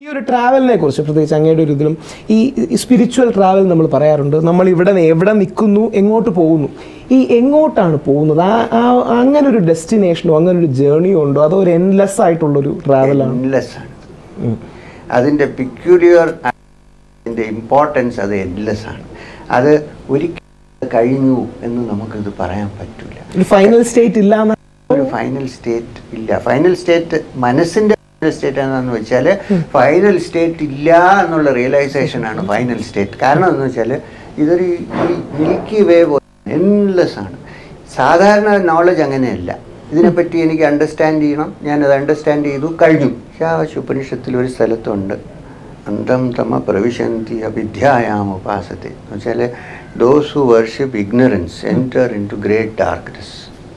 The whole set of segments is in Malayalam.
ഈ ഒരു ട്രാവലിനെ കുറിച്ച് പ്രത്യേകിച്ച് അങ്ങയുടെ ഒരു ഇതിലും ഈ സ്പിരിച്വൽ ട്രാവൽ നമ്മൾ പറയാറുണ്ട് നമ്മൾ ഇവിടെ നിന്ന് എവിടെ നിൽക്കുന്നു എങ്ങോട്ട് പോകുന്നു ഈ എങ്ങോട്ടാണ് പോകുന്നത് ആ ആ അങ്ങനെ ഒരു ഡെസ്റ്റിനേഷനോ അങ്ങനെ ഒരു ജേർണിയോ ഉണ്ടോ അതോ ഒരു എൻലെസ് ആയിട്ടുള്ളൊരു ട്രാവലാണ് എൻലെസ് ആണ് അതിൻ്റെ പിക്യൂലിയർ അതിൻ്റെ ഇമ്പോർട്ടൻസ് അത് എൻലെസ് ആണ് അത് ഒരിക്കലും കഴിഞ്ഞു എന്ന് നമുക്കിത് പറയാൻ പറ്റില്ല ഒരു ഫൈനൽ സ്റ്റേറ്റ് ഇല്ലാന്ന് ഒരു ഫൈനൽ സ്റ്റേറ്റ് ഇല്ല ഫൈനൽ സ്റ്റേറ്റ് മനസ്സിന്റെ ഫൈനൽ സ്റ്റേറ്റ് എന്താണെന്ന് വെച്ചാൽ ഫൈനൽ സ്റ്റേറ്റ് ഇല്ല എന്നുള്ള റിയലൈസേഷൻ ആണ് ഫൈനൽ സ്റ്റേറ്റ് കാരണം എന്ന് വെച്ചാൽ ഇതൊരു മിൽക്കി വേ എൻലെസ് ആണ് സാധാരണ നോളജ് അങ്ങനെയല്ല ഇതിനെപ്പറ്റി എനിക്ക് അണ്ടർസ്റ്റാൻഡ് ചെയ്യണം ഞാനത് അണ്ടർസ്റ്റാൻഡ് ചെയ്തു കഴിഞ്ഞു ശാവശ ഉപനിഷത്തിൽ ഒരു സ്ഥലത്തുണ്ട് അന്തം തമ പ്രവിശന്തി അവിദ്യായാം ഉപാസത്തെ എന്ന് വെച്ചാൽ those who worship ignorance enter into great darkness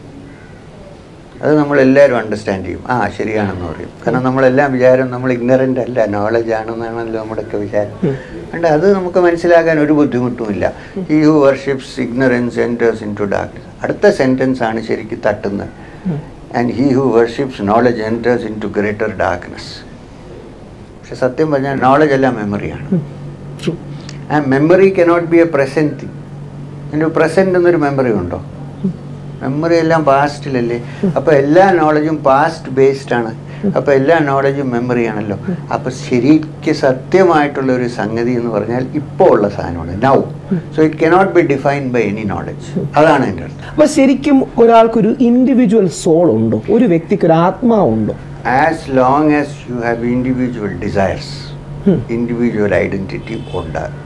അത് നമ്മളെല്ലാവരും അണ്ടർസ്റ്റാൻഡ് ചെയ്യും ആ ശരിയാണെന്ന് പറയും കാരണം നമ്മളെല്ലാം വിചാരം നമ്മൾ ഇഗ്നറൻ്റ് അല്ല നോളജ് ആണെന്നാണല്ലോ നമ്മുടെയൊക്കെ വിചാരം അതുകൊണ്ട് അത് നമുക്ക് മനസ്സിലാക്കാൻ ഒരു ബുദ്ധിമുട്ടുമില്ല ഈ who worships ignorance enters into darkness അടുത്ത സെൻറ്റൻസ് ആണ് ശരിക്കും തട്ടുന്നത് and he who worships knowledge enters into greater darkness പക്ഷെ സത്യം പറഞ്ഞാൽ നോളജ് എല്ലാം മെമ്മറിയാണ് True. ആ memory cannot be a present thing എൻ്റെ പ്രസൻറ്റ് എന്നൊരു മെമ്മറി ഉണ്ടോ മെമ്മറി എല്ലാം പാസ്റ്റിലല്ലേ അപ്പോൾ എല്ലാ നോളജും പാസ്റ്റ് ബേസ്ഡ് ആണ് അപ്പോൾ എല്ലാ നോളജും മെമ്മറി ആണല്ലോ അപ്പോൾ ശരിക്ക് സത്യമായിട്ടുള്ള ഒരു സംഗതി എന്ന് പറഞ്ഞാൽ ഇപ്പോൾ ഉള്ള സാധനമാണ് now so it cannot be defined by any knowledge അതാണ് എൻ്റെ അർത്ഥം അപ്പൊ ശരിക്കും ഒരാൾക്കൊരു ഇൻഡിവിജ്വൽ സോൾ ഉണ്ടോ ഒരു വ്യക്തിക്ക് ഒരു ആത്മാവുണ്ടോ as long as you have individual desires individual identity ഉണ്ടാകും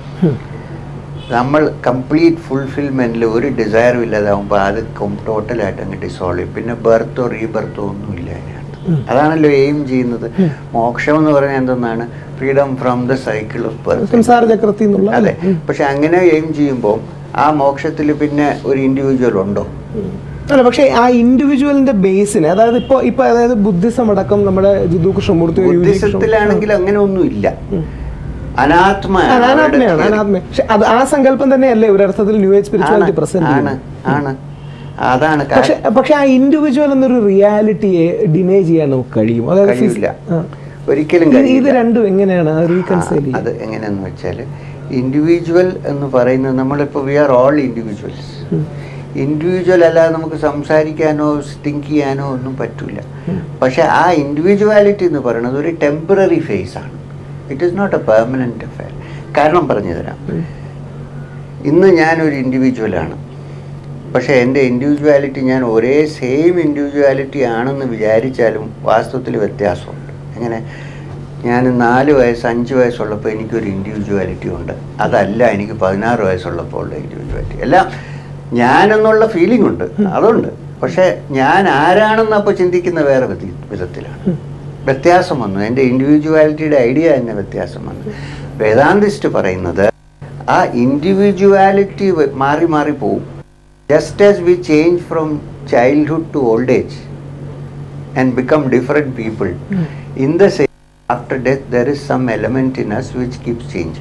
നമ്മൾ കംപ്ലീറ്റ് ഫുൾഫിൽമെൻറ്റിൽ ഒരു ഡിസയറും ഇല്ലാതാവുമ്പോൾ അത് ടോട്ടലായിട്ട് അങ്ങ് ഡിസോൾവ് ചെയ്യും പിന്നെ ബർത്തോ റീബർത്തോ ഒന്നുമില്ല അതിനകത്ത് അതാണല്ലോ എയിം ചെയ്യുന്നത് മോക്ഷം എന്ന് പറഞ്ഞാൽ എന്തെന്നാണ് freedom from the cycle of birth സംസാര ചക്രത്തിൽ നിന്നുള്ള അതെ പക്ഷെ അങ്ങനെ എയിം ചെയ്യുമ്പോൾ ആ മോക്ഷത്തിൽ പിന്നെ ഒരു ഇൻഡിവിജ്വൽ ഉണ്ടോ അല്ല പക്ഷേ ആ ഇൻഡിവിജ്വലിന്റെ ബേസിന് അതായത് ഇപ്പൊ ഇപ്പൊ അതായത് ബുദ്ധിസം അടക്കം നമ്മുടെ ജിതു കൃഷ്ണമൂർത്തി യു ജി കൃഷ്ണ- ബുദ്ധിസത്തിലാണെങ്കിൽ അങ്ങനെ ഒന്നുമില്ല അനാത്മ ആ, അനാത്മയാണ് അനാത്മ പക്ഷെ അത് ആ സങ്കല്പം തന്നെയല്ലേ ഒരർത്ഥത്തിൽ ന്യൂ ഏജ് സ്പിരിച്വാലിറ്റി പ്രസന്റ് ആണ് ആണ് അതാണ് കാ- പക്ഷെ പക്ഷെ ആ ഇൻഡിവിജ്വൽ എന്നൊരു റിയാലിറ്റിയെ ഡിനേ ചെയ്യാൻ നമുക്ക് കഴിയും അതായത് phys- കഴിയില്ല ആ. ഒരിക്കലും ഇത് ഇത് കഴിയില്ല രണ്ടും എങ്ങനെയാണ് റീകൺസൈൽ ആ, അത് എങ്ങനെയെന്ന് വെച്ചാൽ ഇൻഡിവിജ്വൽ എന്ന് പറയുന്നത് നമ്മളിപ്പോൾ we are all individuals individual അല്ലാതെ നമുക്ക് സംസാരിക്കാനോ തിങ്ക് ചെയ്യാനോ ഒന്നും പറ്റില്ല പക്ഷെ ആ ഇൻഡിവിജ്വാലിറ്റി എന്ന് പറയുന്നത് ഒരു ടെമ്പററി ഫേസ് ആണ് it is not a permanent affair കാരണം പറഞ്ഞു തരാം ഇന്ന് ഞാനൊരു ഇൻഡിവിജ്വലാണ് പക്ഷേ എൻ്റെ ഇൻഡിവിജ്വാലിറ്റി ഞാൻ ഒരേ സെയിം ഇൻഡിവിജ്വാലിറ്റി ആണെന്ന് വിചാരിച്ചാലും വാസ്തവത്തിൽ വ്യത്യാസമുണ്ട് എങ്ങനെ ഞാൻ നാല് വയസ്സ് അഞ്ച് വയസ്സുള്ളപ്പോൾ എനിക്കൊരു ഇൻഡിവിജ്വാലിറ്റി ഉണ്ട് അതല്ല എനിക്ക് പതിനാറ് വയസ്സുള്ളപ്പോൾ ഉള്ള ഇൻഡിവിജ്വാലിറ്റി എല്ലാം ഞാനെന്നുള്ള ഫീലിംഗ് ഉണ്ട് അതുണ്ട് പക്ഷേ ഞാൻ ആരാണെന്ന് അപ്പോൾ ചിന്തിക്കുന്ന വേറെ വിധ- വിധത്തിലാണ് വ്യത്യാസം വന്നു എൻ്റെ ഇൻഡിവിജ്വാലിറ്റിയുടെ ഐഡിയ തന്നെ വ്യത്യാസം വന്നു വേദാന്തിസ്റ്റ് പറയുന്നത് ആ ഇൻഡിവിജ്വാലിറ്റി മാറി മാറി പോവും just as we change from childhood to old age and become different people in the same after death there is some element in us which keeps change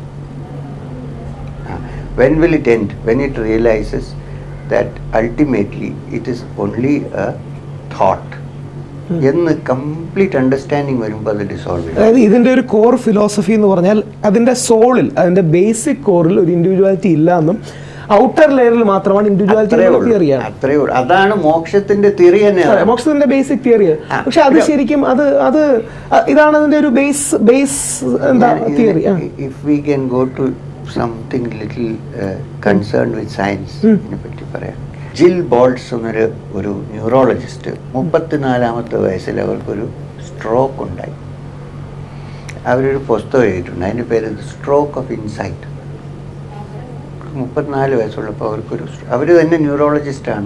when will it end when it realizes that ultimately it is only a thought എന്ന് കംപ്ലീറ്റ് അണ്ടർസ്റ്റാൻഡിങ് വരുമ്പോൾ അത് ഡിസോൾവ് ചെയ്യും അതായത് ഇതിന്റെ ഒരു കോർ ഫിലോസഫി എന്ന് പറഞ്ഞാൽ അതിന്റെ സോളിൽ അതിന്റെ ബേസിക് കോറിൽ ഒരു ഇൻഡിവിജ്വാലിറ്റി ഇല്ല എന്നും ഔട്ടർ ലെയറിൽ മാത്രമാണ് ഇൻഡിവിജ്വാലിറ്റി അത്രേ ഉള്ളൂ തിയറിയാണ് അത്രേ ഉള്ളൂ അതാണ് മോക്ഷത്തിന്റെ തിയറി തന്നെ അതെ, മോക്ഷത്തിന്റെ ബേസിക് തിയറി ആ, പക്ഷെ അത് ഇത് ശരിക്കും അത് അത് അ- ഇതാണ് അതിന്റെ ഒരു ബേസ് ബേസ് എന്താ theory if we can go to something little concern with science ഉം. ഇതിനെ പറ്റി പറയാം ജിൽ ബോൾട്സ് എന്നൊരു ഒരു ന്യൂറോളജിസ്റ്റ് മുപ്പത്തിനാലാമത്തെ വയസ്സിൽ അവർക്കൊരു സ്ട്രോക്ക് ഉണ്ടായി അവരൊരു പുസ്തകം എഴുതിയിട്ടുണ്ട് അതിൻ്റെ പേര് സ്ട്രോക്ക് ഓഫ് ഇൻസൈറ്റ് മുപ്പത്തിനാല് വയസ്സുള്ളപ്പോൾ അവർക്കൊരു അവർ തന്നെ ന്യൂറോളജിസ്റ്റാണ്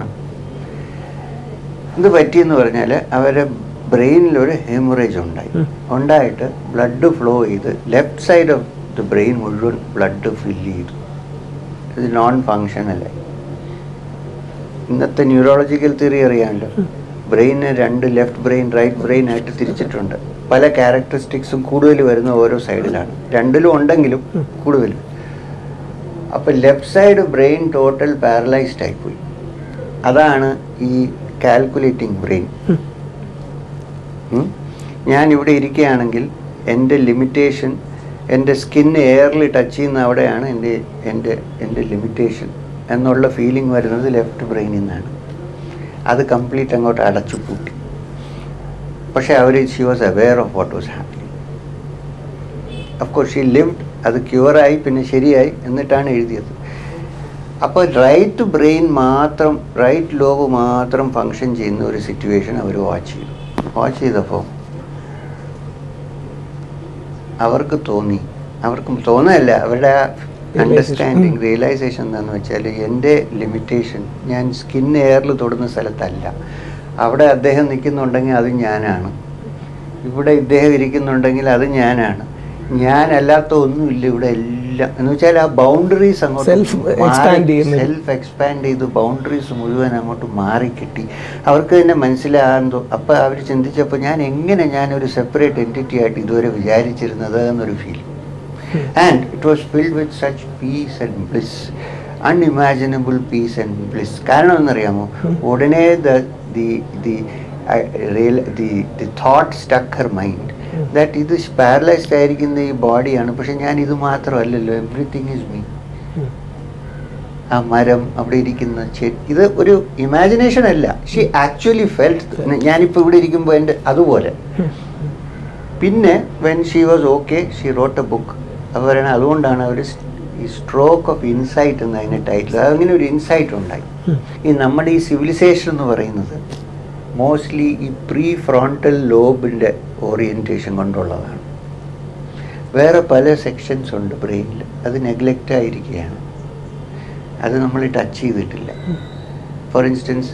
ഇത് പറ്റിയെന്ന് പറഞ്ഞാൽ അവരെ ബ്രെയിനിലൊരു ഹെമറേജ് ഉണ്ടായി ഉം. ഉണ്ടായിട്ട് ബ്ലഡ് ഫ്ലോ ചെയ്ത് left side of the brain മുഴുവൻ ബ്ലഡ് ഫില്ല് ചെയ്തു ഇത് നോൺ ഫങ്ഷനലായി ഇന്നത്തെ ന്യൂറോളജിക്കൽ തിയറി അറിയാമല്ലോ ബ്രെയിന് രണ്ട് ലെഫ്റ്റ് ബ്രെയിൻ റൈറ്റ് ബ്രെയിൻ ആയിട്ട് തിരിച്ചിട്ടുണ്ട് പല ക്യാരക്ടറിസ്റ്റിക്സും കൂടുതൽ വരുന്ന ഓരോ സൈഡിലാണ് രണ്ടിലും ഉണ്ടെങ്കിലും കൂടുതലും അപ്പം left side brain total paralysed ആയിപ്പോയി അതാണ് ഈ കാൽക്കുലേറ്റിംഗ് ബ്രെയിൻ ഞാൻ ഇവിടെ ഇരിക്കുകയാണെങ്കിൽ എൻ്റെ ലിമിറ്റേഷൻ എൻ്റെ സ്കിൻ എയറിൽ ടച്ച് ചെയ്യുന്ന അവിടെയാണ് എൻ്റെ എൻ്റെ എൻ്റെ ലിമിറ്റേഷൻ എന്നുള്ള ഫീലിംഗ് വരുന്നത് ലെഫ്റ്റ് ബ്രെയിനിൽ നിന്നാണ് അത് കംപ്ലീറ്റ് അങ്ങോട്ട് അടച്ചു പൂട്ടി പക്ഷേ അവർ she was aware of what was happening of course she lived അത് ക്യൂറായി പിന്നെ ശരിയായി എന്നിട്ടാണ് എഴുതിയത് അപ്പോൾ റൈറ്റ് ബ്രെയിൻ മാത്രം റൈറ്റ് ലോബ് മാത്രം ഫങ്ഷൻ ചെയ്യുന്ന ഒരു സിറ്റുവേഷൻ അവർ വാച്ച് ചെയ്തു വാച്ച് ചെയ്തപ്പോൾ അവർക്ക് തോന്നി അവർക്ക് തോന്നുകയല്ല അവരുടെ അണ്ടർസ്റ്റാൻഡിങ് റിയലൈസേഷൻ എന്താണെന്ന് വെച്ചാൽ എൻ്റെ ലിമിറ്റേഷൻ ഞാൻ സ്കിൻ എയറിൽ തൊടുന്ന സ്ഥലത്തല്ല അവിടെ അദ്ദേഹം നിൽക്കുന്നുണ്ടെങ്കിൽ അത് ഞാനാണ് ഇവിടെ ഇദ്ദേഹം ഇരിക്കുന്നുണ്ടെങ്കിൽ അത് ഞാനാണ് ഞാനല്ലാത്ത ഒന്നുമില്ല ഇവിടെ എല്ലാം എന്ന് വെച്ചാൽ ആ ബൗണ്ടറീസ് Self expand ചെയ്യുന്നത്. സെൽഫ് എക്സ്പാൻഡ് ചെയ്ത് ബൗണ്ടറീസ് മുഴുവൻ അങ്ങോട്ട് മാറിക്കിട്ടി അവർക്ക് തന്നെ മനസ്സിലാകാൻ അപ്പം അവർ ചിന്തിച്ചപ്പോൾ ഞാൻ എങ്ങനെ ഞാനൊരു സെപ്പറേറ്റ് എൻറ്റിറ്റി ആയിട്ട് ഇതുവരെ വിചാരിച്ചിരുന്നത് എന്നൊരു feel and it was filled with such peace and bliss unimaginable peace and bliss കാരണം എന്നറിയാമോ ഉടനെ the the the real the the thought stuck her mind that ഇത് പാരലൈസ്ഡ് ആയിരിക്കുന്ന ഈ ബോഡിയാണ് പക്ഷെ ഞാൻ ഇത് മാത്രമല്ലല്ലോ എവറിത്തിങ് ഈസ് മീ ആ മരം അവിടെ ഇരിക്കുന്ന ചെടി ഇത് ഒരു ഇമാജിനേഷൻ അല്ല ഷി ആക്ച്വലി ഫെൽറ്റ് ഞാനിപ്പോൾ ഇവിടെ ഇരിക്കുമ്പോൾ എൻ്റെ അതുപോലെ പിന്നെ when she was okay she wrote a book അത് പറയണത് അതുകൊണ്ടാണ് അവർ ഈ സ്ട്രോക്ക് ഓഫ് ഇൻസൈറ്റ് എന്ന് അതിൻ്റെ ടൈറ്റിൽ അങ്ങനെ ഒരു ഇൻസൈറ്റ് ഉണ്ടായി ഈ നമ്മുടെ ഈ സിവിലൈസേഷൻ എന്ന് പറയുന്നത് മോസ്റ്റ്ലി ഈ പ്രീ ഫ്രോണ്ടൽ ലോബിൻ്റെ ഓറിയൻറ്റേഷൻ കൊണ്ടുള്ളതാണ് വേറെ പല സെക്ഷൻസ് ഉണ്ട് ബ്രെയിനിൽ അത് നെഗ്ലക്റ്റ് ആയിരിക്കുകയാണ് അത് നമ്മൾ ടച്ച് ചെയ്തിട്ടില്ല ഫോർ ഇൻസ്റ്റൻസ്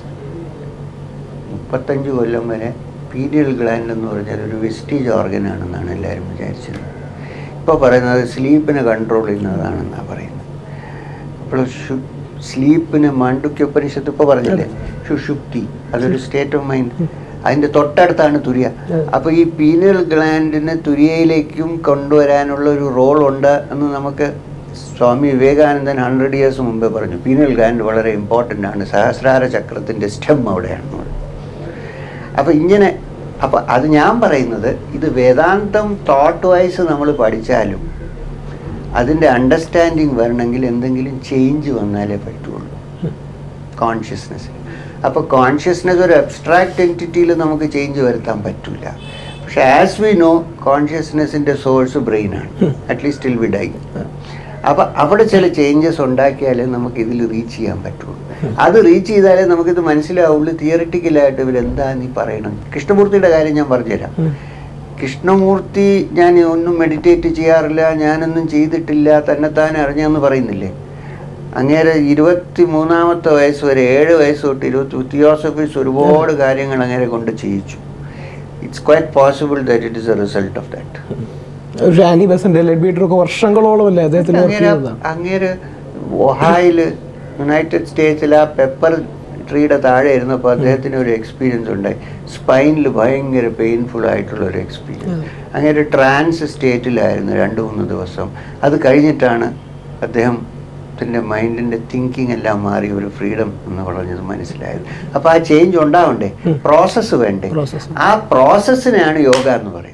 മുപ്പത്തഞ്ച് കൊല്ലം വരെ പീരിയൽ ഗ്ലാൻഡ് എന്ന് പറഞ്ഞാൽ ഒരു വെസ്റ്റീജ് ഓർഗൻ ആണെന്നാണ് എല്ലാവരും വിചാരിച്ചത് ഇപ്പോൾ പറയുന്നത് സ്ലീപ്പിനെ കൺട്രോൾ ചെയ്യുന്നതാണെന്നാണ് പറയുന്നത് അപ്പോൾ സ്ലീപ്പിന് മാണ്ഡുക്യോപനിഷത്ത് ഇപ്പോൾ പറഞ്ഞില്ലേ സുഷുപ്തി അതൊരു സ്റ്റേറ്റ് ഓഫ് മൈൻഡ് അതിൻ്റെ തൊട്ടടുത്താണ് തുരിയ അപ്പോൾ ഈ പീനിയൽ ഗ്ലാൻഡിനെ തുരിയയിലേക്കും കൊണ്ടുവരാനുള്ള ഒരു റോൾ ഉണ്ട് എന്ന് നമുക്ക് സ്വാമി വിവേകാനന്ദൻ ഹൺഡ്രഡ് ഇയേഴ്സ് മുമ്പേ പറഞ്ഞു പീനിയൽ ഗ്ലാൻഡ് വളരെ ഇമ്പോർട്ടൻ്റ് ആണ് സഹസ്രാര ചക്രത്തിൻ്റെ സ്റ്റെം അവിടെയാണ് അപ്പോൾ ഇങ്ങനെ അപ്പോൾ അത് ഞാൻ പറയുന്നത് ഇത് വേദാന്തം തോട്ട് വൈസ് നമ്മൾ പഠിച്ചാലും അതിൻ്റെ അണ്ടർസ്റ്റാൻഡിങ് വരണമെങ്കിൽ എന്തെങ്കിലും ചേഞ്ച് വന്നാലേ പറ്റുള്ളൂ കോൺഷ്യസ്നെസ് അപ്പോൾ കോൺഷ്യസ്നെസ് ഒരു അബ്സ്ട്രാക്ട് എൻറ്റിറ്റിയിൽ നമുക്ക് ചേഞ്ച് വരുത്താൻ പറ്റില്ല പക്ഷെ ആസ് വി നോ കോൺഷ്യസ്നെസ്സിൻ്റെ സോഴ്സ് ബ്രെയിനാണ് അറ്റ്ലീസ്റ്റ് ടിൽ വി ഡൈ അപ്പോൾ അവിടെ ചില ചേഞ്ചസ് ഉണ്ടാക്കിയാലേ നമുക്ക് ഇതിൽ റീച്ച് ചെയ്യാൻ പറ്റുള്ളൂ അത് റീച്ച് ചെയ്താലേ നമുക്കിത് മനസ്സിലാവുള്ളൂ തിയറിറ്റിക്കലായിട്ട് ഇവരെന്താ നീ പറയണം കൃഷ്ണമൂർത്തിയുടെ കാര്യം ഞാൻ പറഞ്ഞുതരാം കൃഷ്ണമൂർത്തി ഞാൻ ഒന്നും മെഡിറ്റേറ്റ് ചെയ്യാറില്ല ഞാനൊന്നും ചെയ്തിട്ടില്ല തന്നെത്താനെ അറിഞ്ഞെന്ന് പറയുന്നില്ലേ അങ്ങേരെ ഇരുപത്തി മൂന്നാമത്തെ വയസ്സ് വരെ ഏഴ് വയസ്സ് തൊട്ട് ഇരുപത്തി തിയോസഫീസ് ഒരുപാട് കാര്യങ്ങൾ അങ്ങേരെ കൊണ്ട് ചെയ്യിച്ചു it's quite possible that it is a result of that ഒരു ആനി ബസന്റ് ലെഡ് ഒക്കെ വർഷങ്ങളോളം അല്ലേ അദ്ദേഹത്തിന് വർക്ക് അങ്ങേര് ചെയ്തതാണ് അങ്ങേര് ഒഹായില് യുണൈറ്റഡ് സ്റ്റേറ്റ്സിൽ ആ പെപ്പർ ട്രീയുടെ താഴെ ഇരുന്നപ്പോൾ അദ്ദേഹത്തിന് ഒരു എക്സ്പീരിയൻസ് ഉണ്ടായി സ്പൈനിൽ ഭയങ്കര പെയിൻഫുൾ ആയിട്ടുള്ള ഒരു എക്സ്പീരിയൻസ് അങ്ങനെ ട്രാൻസ് സ്റ്റേറ്റിലായിരുന്നു രണ്ട് മൂന്ന് ദിവസം അത് കഴിഞ്ഞിട്ടാണ് അദ്ദേഹത്തിൻ്റെ മൈൻഡിൻ്റെ തിങ്കിങ് എല്ലാം മാറി ഒരു ഫ്രീഡം എന്ന് പറഞ്ഞത് മനസ്സിലായത് അപ്പോൾ ആ ചേഞ്ച് ഉണ്ടാവണ്ടേ പ്രോസസ്സ് വേണ്ടേ Process. ആ പ്രോസസ്സിനെയാണ് യോഗ എന്ന് പറയുന്നത്